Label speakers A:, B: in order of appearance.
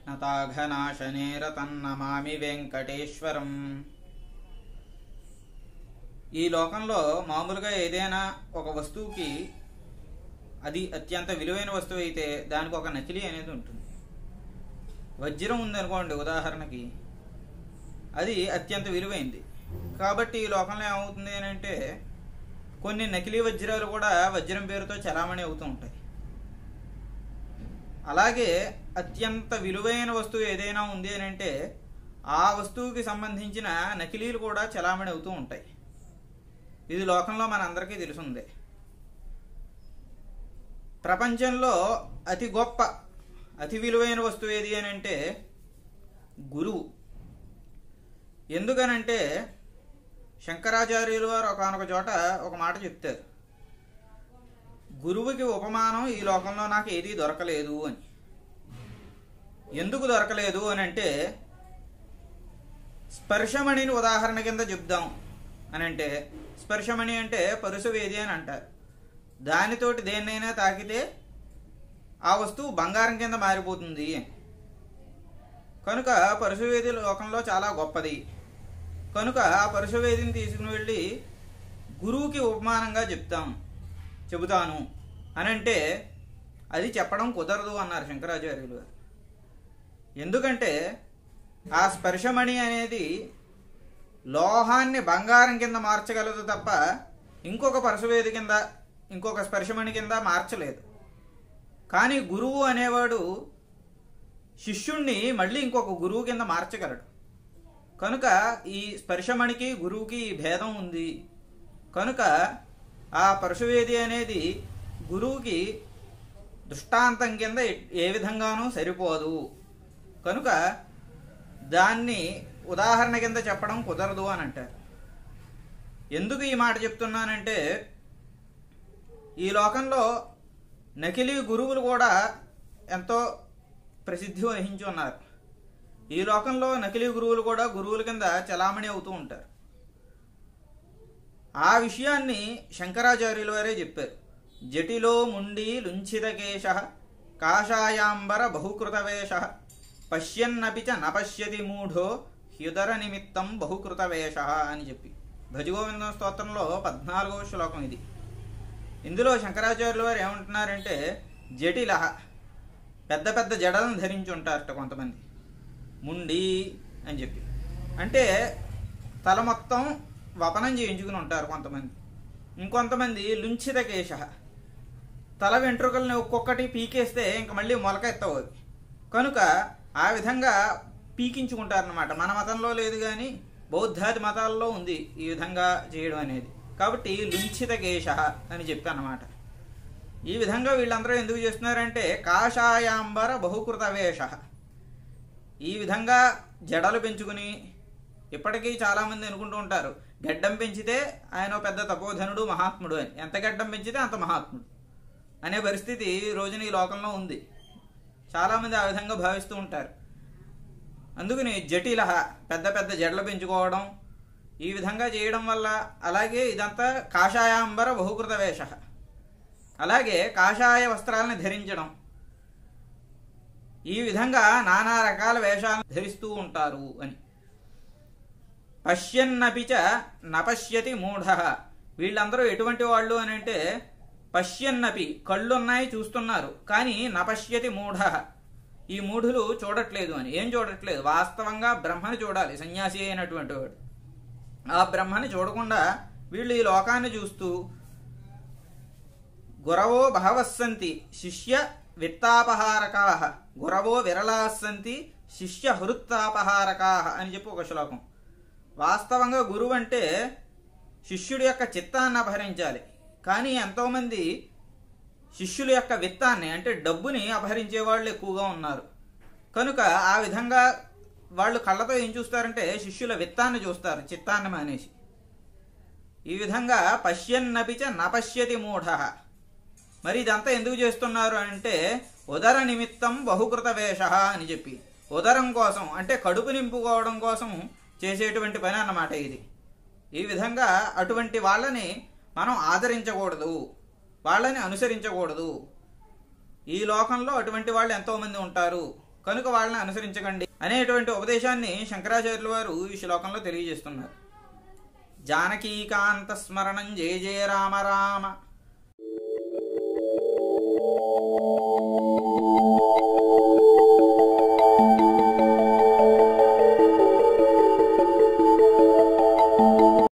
A: నతాఘనాశనే రతన్నమామి వెంకటేశ్వరం ఈ లోకంలో మామూలుగా ఏదైనా ఒక వస్తువుకి అది అత్యంత విలువైన వస్తువు అయితే దానికి ఒక నకిలీ అనేది ఉంటుంది వజ్రం ఉందనుకోండి ఉదాహరణకి అది అత్యంత విలువైంది కాబట్టి ఈ లోకంలో ఏమవుతుంది అని అంటే కొన్ని నకిలీ వజ్రాలు కూడా వజ్రం పేరుతో చలామణి అవుతూ ఉంటాయి అలాగే అత్యంత విలువైన వస్తువు ఏదైనా ఉంది అని అంటే ఆ వస్తువుకి సంబంధించిన నకిలీలు కూడా చలామణి అవుతూ ఉంటాయి ఇది లోకంలో మనందరికీ తెలుసుందే ప్రపంచంలో అతి గొప్ప అతి విలువైన వస్తువు ఏది అని అంటే గురువు ఎందుకనంటే శంకరాచార్యులు వారు ఒకనొక చోట ఒక మాట చెప్తారు గురువుకి ఉపమానం ఈ లోకంలో నాకు ఏదీ దొరకలేదు అని ఎందుకు దొరకలేదు అని అంటే స్పర్శమణిని ఉదాహరణ కింద చెప్దాం అని అంటే స్పర్శమణి అంటే పరుసవేది అని అంటారు దానితోటి దేన్నైనా తాకితే ఆ వస్తువు బంగారం కింద మారిపోతుంది అని కనుక పరుశవేది లోకంలో చాలా గొప్పది కనుక ఆ పరుశవేదిని తీసుకుని వెళ్ళి గురువుకి ఉపమానంగా చెప్తాం చెబుతాను అని అంటే అది చెప్పడం కుదరదు అన్నారు శంకరాచార్యులు గారు ఎందుకంటే ఆ స్పర్శమణి అనేది లోహాన్ని బంగారం కింద మార్చగలదు తప్ప ఇంకొక పరశువేది కింద ఇంకొక స్పర్శమణి కింద మార్చలేదు కానీ గురువు అనేవాడు శిష్యుణ్ణి మళ్ళీ ఇంకొక గురువు కింద మార్చగలడు కనుక ఈ స్పర్శమణికి గురువుకి ఈ భేదం ఉంది కనుక ఆ పరశువేది అనేది గురువుకి దృష్టాంతం కింద ఏ విధంగానూ సరిపోదు కనుక దాన్ని ఉదాహరణ కింద చెప్పడం కుదరదు అని అంటారు ఎందుకు ఈ మాట చెప్తున్నానంటే ఈ లోకంలో నకిలీ గురువులు కూడా ఎంతో ప్రసిద్ధి వహించి ఉన్నారు ఈ లోకంలో నకిలీ గురువులు కూడా గురువుల కింద చలామణి అవుతూ ఉంటారు ఆ విషయాన్ని శంకరాచార్యుల వారే చెప్పారు జటిలో ముండి లుంఛితకేశ కాషాయాంబర బహుకృతవేష పశ్యన్నపి చ నపశ్యతి మూఢో హ్యుదర నిమిత్తం బహుకృతవేష అని చెప్పి భజగోవిందం స్తోత్రంలో పద్నాలుగవ శ్లోకం ఇది ఇందులో శంకరాచార్యుల వారు ఏమంటున్నారంటే జటిల పెద్ద పెద్ద జడలను ధరించి ఉంటారట కొంతమంది ముండి అని చెప్పి అంటే తల మొత్తం వపనం చేయించుకుని ఉంటారు కొంతమంది ఇంకొంతమంది లుంచిత కేశ తల వెంట్రుకల్ని ఒక్కొక్కటి పీకేస్తే ఇంక మళ్ళీ మొలక ఎత్తవు అవి కనుక ఆ విధంగా పీకించుకుంటారనమాట మన మతంలో లేదు కానీ బౌద్ధాది మతాల్లో ఉంది ఈ విధంగా చేయడం అనేది కాబట్టి లుంచిత కేశ అని చెప్పి అన్నమాట ఈ విధంగా వీళ్ళందరూ ఎందుకు చేస్తున్నారంటే కాషాయాంబర బహుకృత వేష ఈ విధంగా జడలు పెంచుకుని ఇప్పటికీ చాలామంది అనుకుంటూ ఉంటారు గడ్డం పెంచితే ఆయన ఓ పెద్ద తపోధనుడు మహాత్ముడు అని ఎంత గడ్డం పెంచితే అంత మహాత్ముడు అనే పరిస్థితి ఈ రోజున ఈ లోకంలో ఉంది చాలామంది ఆ విధంగా భావిస్తూ ఉంటారు అందుకని జటిల పెద్ద పెద్ద జడలు పెంచుకోవడం ఈ విధంగా చేయడం వల్ల అలాగే ఇదంతా కాషాయాంబర బహుకృత వేష అలాగే కాషాయ వస్త్రాలను ధరించడం ఈ విధంగా నానా రకాల వేషాలను ధరిస్తూ ఉంటారు అని పశ్యన్నపిచ నపశ్యతి మూఢ వీళ్ళందరూ ఎటువంటి వాళ్ళు అని అంటే పశ్యన్నపి కళ్ళున్నాయి చూస్తున్నారు కానీ నపశ్యతి మూఢ ఈ మూఢులు చూడట్లేదు అని ఏం చూడట్లేదు వాస్తవంగా బ్రహ్మని చూడాలి సన్యాసి అయినటువంటి వాడు ఆ బ్రహ్మని చూడకుండా వీళ్ళు ఈ లోకాన్ని చూస్తూ గురవో బహవస్సంతి శిష్య విత్తాపహారకా గురవో విరళాస్సంతి శిష్య హృత్తాపహారకా అని చెప్పి ఒక శ్లోకం వాస్తవంగా గురువు అంటే శిష్యుడి యొక్క చిత్తాన్ని అపహరించాలి కానీ ఎంతోమంది శిష్యుల యొక్క విత్తాన్ని అంటే డబ్బుని అపహరించే వాళ్ళు ఎక్కువగా ఉన్నారు కనుక ఆ విధంగా వాళ్ళు కళ్ళతో ఏం చూస్తారంటే శిష్యుల విత్తాన్ని చూస్తారు చిత్తాన్ని మానేసి ఈ విధంగా పశ్యన్నపిచ నపశ్యతి మూఢ మరి ఇదంతా ఎందుకు చేస్తున్నారు అంటే ఉదర నిమిత్తం బహుకృత వేష అని చెప్పి ఉదరం కోసం అంటే కడుపు నింపుకోవడం కోసం చేసేటువంటి పని అన్నమాట ఇది ఈ విధంగా అటువంటి వాళ్ళని మనం ఆదరించకూడదు వాళ్ళని అనుసరించకూడదు ఈ లోకంలో అటువంటి వాళ్ళు ఎంతోమంది ఉంటారు కనుక వాళ్ళని అనుసరించకండి అనేటువంటి ఉపదేశాన్ని శంకరాచార్యుల వారు ఈ శ్లోకంలో తెలియజేస్తున్నారు జానకీకాంత స్మరణం జయ జయ రామ రామ